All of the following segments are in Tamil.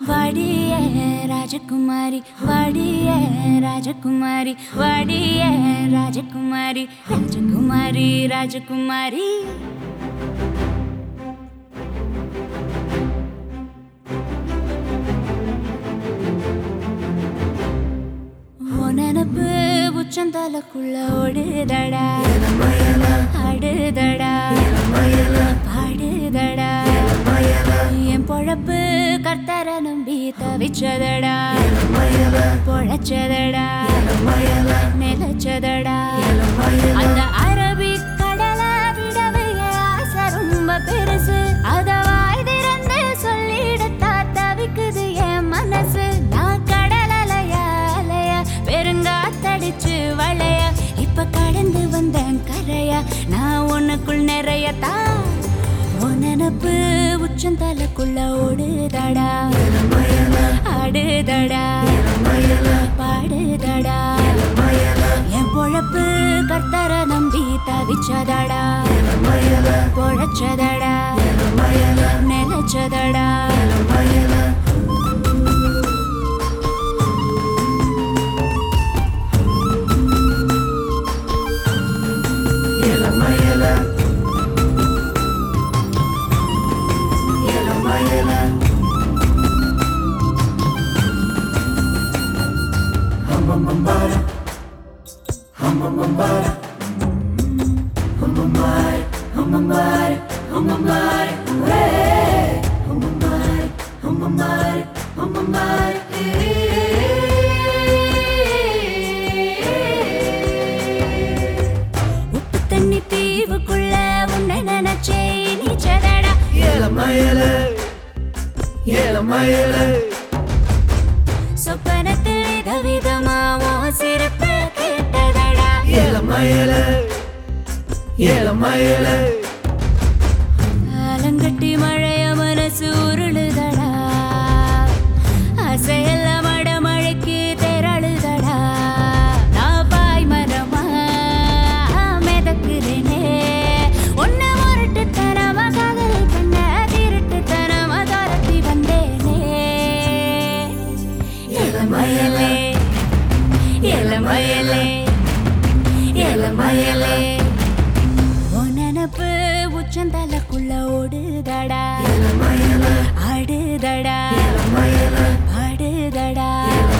வாடிய ராஜகுமாரி வாடிய ராஜகுமாரி வாடிய ராஜகுமாரி ராஜகுமாரி ராஜகுமாரி உன் நினப்பு உச்சந்தலக்குள்ள ஓடுதடா ஆடுதடா பாடுதடா என் பொழப்பு கர்த்தர நம்பி தவிச்சதடா பொழைச்சதடா நிலச்சதடா அந்த அரபிக் கடல விடவே ஆசை ரொம்ப பெருசு அத வாய் திறந்து சொல்லிடத்தா தவிக்குது என் மனசு நான் கடல் அலையா அலைய பெருங்காத்தடிச்சு வளைய இப்ப கடந்து வந்தேன் கரையா நான் உனக்குள் நிறைய தா உன் நினப்பு உச்சந்தலைக்குள்ள ஓடுதடா ஆடுதடா பாடுதடா என் பொழப்பு கர்த்தர நம்பி தவிச்சதடா பொழைச்சதடா நிலச்சதடா உப்பு தண்ணி தீவுக்குள்ள உன்னை நினைச்சே நீச்சதடா சொப்பனத்தில் விதவிதமா சிறப்பு கேட்டதடா ஆலங்கட்டி மழைய மனசு உருளுதடா அசையெல்லாம் மட மழைக்கு திரளுதடா நான் பாய் மரமா மிதக்குறேனே ஒன்னு முரட்டுத்தனமா காதல் பண்ண திருட்டுத்தனமா துரத்தி வந்தேனே இளமயலே இளமயலே இளமயலே உன் நினப்பு உச்சந்தலைக்குள்ள ஓடுதடா ஆடுதடா பாடுதடா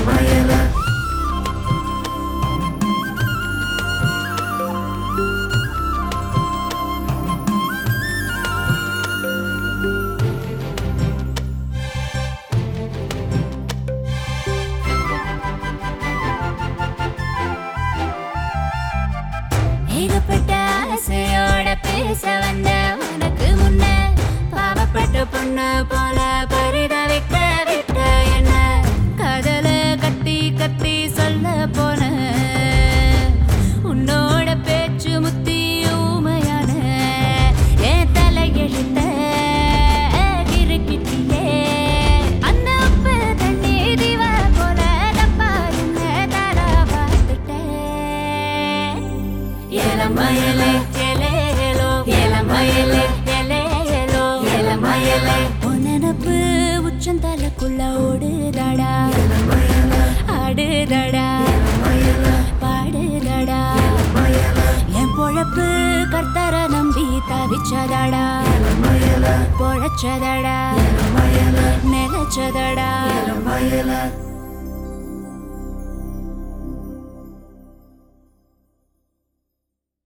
ஏகப்பட்ட ஆசையோட பேச வந்த உனக்கு முன்ன பாவப்பட்ட பொண்ணு போல பரிதவிக்க விட்ட என்ன கதல கத்தி கத்தி சொல்ல போன உன்னோட பேச்சு முத்தி ஊமையான என் தலையெழுத்த கிறுக்கிட்டியே அந்த உப்பு தண்ணி திவ போல தப்பா என்ன தர பார்த்துட்டேன் இளமயலே எலேலோ இளமயலே எலேலோ இளமயலே உன் நினப்பு உச்சந்தலைக்குள்ள ஓடுதடா ஆடுதடா பாடுதடா என் பொழப்பு கர்த்தர நம்பி தவிச்சதடா பொழைச்சதடா நிலச்சதடா